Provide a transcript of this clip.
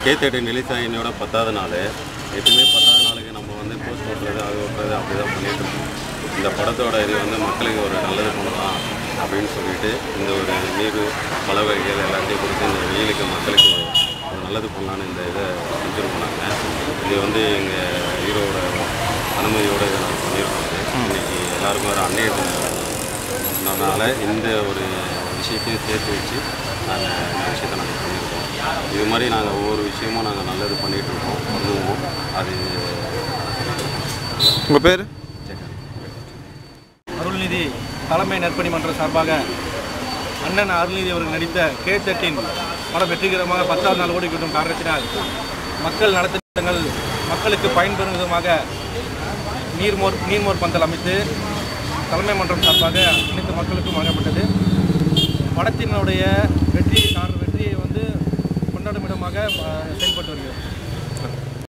K thirty release ஆகி என்னோட பத்தாவது நாள் எப்பயுமே பத்தாவது நாளுக்கு நம்ம வந்து போஸ்ட் ஓட்டுறது அது ஓட்டுறது அப்படி தான் பண்ணிட்டு இருக்கோம் இந்த படத்தோட இது வந்து மக்களுக்கு ஒரு நல்லது பண்ணலாம் அப்படின்னு சொல்லிட்டு இந்த ஒரு நீர் பல வகைகள் எல்லாத்தையும் கொடுத்து இந்த வெயிலுக்கு மக்களுக்கு ஒரு ஒரு நல்லது பண்ணலான்னு இந்த இதை செஞ்சுருக்கோம் நாங்கள் இது வந்து எங்கள் ஹீரோட அனுமதியோடு இதை நாங்கள் பண்ணியிருக்கோம் இன்னைக்கு எல்லாருக்கும் ஒரு அன்னைய அதனால் இந்த ஒரு விஷயத்தையும் சேர்த்து வச்சு நாங்கள் இந்த விஷயத்தை நாங்கள் பண்ணியிருக்கோம் இது மாதிரி நாங்கள் ஒவ்வொரு விஷயமும் நாங்கள் நல்லது பண்ணிகிட்டு இருக்கோம் பண்ணுவோம் அது உங்கள் பேர் அருள்நிதி தலைமை நற்பணி மன்ற சார்பாக அண்ணன் அருள்நிதி அவர்கள் நடித்த கே தட்டின் படம் வெற்றிகரமாக பத்தாவது நாள் ஓடிக்கொண்டும் காரணத்தினால் மக்கள் நலத்திட்டங்கள் மக்களுக்கு பயன்பெறும் விதமாக நீர்மோர் நீர்மோர் பந்தல் அமைத்து தலைமை மன்றம் சார்பாக அனைத்து மக்களுக்கும் வழங்கப்பட்டது படத்தினுடைய வெற்றி காரண வெற்றியை வந்து கொண்டாடும் விதமாக அஹ், செயல்பட்டு வருகிறது